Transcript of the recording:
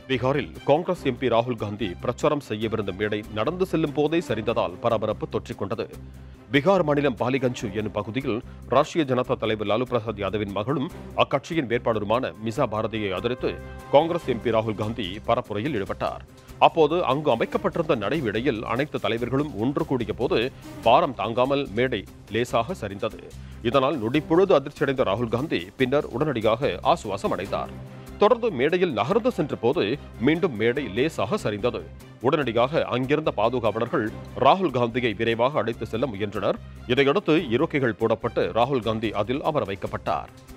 பீகாரில் காங்கிரஸ் எம்பி ராகுல் காந்தி பிரச்சாரம் செய்யவிருந்த மேடை நடந்து செல்லும் போதே சரிந்ததால் பரபரப்பு தொற்றிக்கொண்டது பீகார் மாநிலம் பாலிகஞ்சு என்னும் பகுதியில் ராஷ்டிரிய ஜனதா தலைவர் லாலு பிரசாத் யாதவின் மகளும் அக்கட்சியின் வேட்பாளருமான மிசா பாரதியை ஆதரித்து காங்கிரஸ் எம்பி ராகுல் காந்தி பரப்புரையில் ஈடுபட்டார் அப்போது அங்கு அமைக்கப்பட்டிருந்த நடைவிடையில் அனைத்து தலைவர்களும் ஒன்று கூடிய போது பாரம் தாங்காமல் மேடை லேசாக சரிந்தது இதனால் நொடிப்பொழுது அதிர்ச்சியடைந்த ராகுல் காந்தி பின்னர் உடனடியாக ஆசுவாசம் அடைந்தார் தொடர்ந்து மேடையில் நகர்ந்து சென்ற போது மீண்டும் மேடை லேசாக சரிந்தது உடனடியாக அங்கிருந்த பாதுகாவலர்கள் ராகுல் காந்தியை விரைவாக அழைத்து செல்ல முயன்றனர் இதையடுத்து இருக்கைகள் போடப்பட்டு ராகுல் காந்தி அதில் அமர வைக்கப்பட்டார்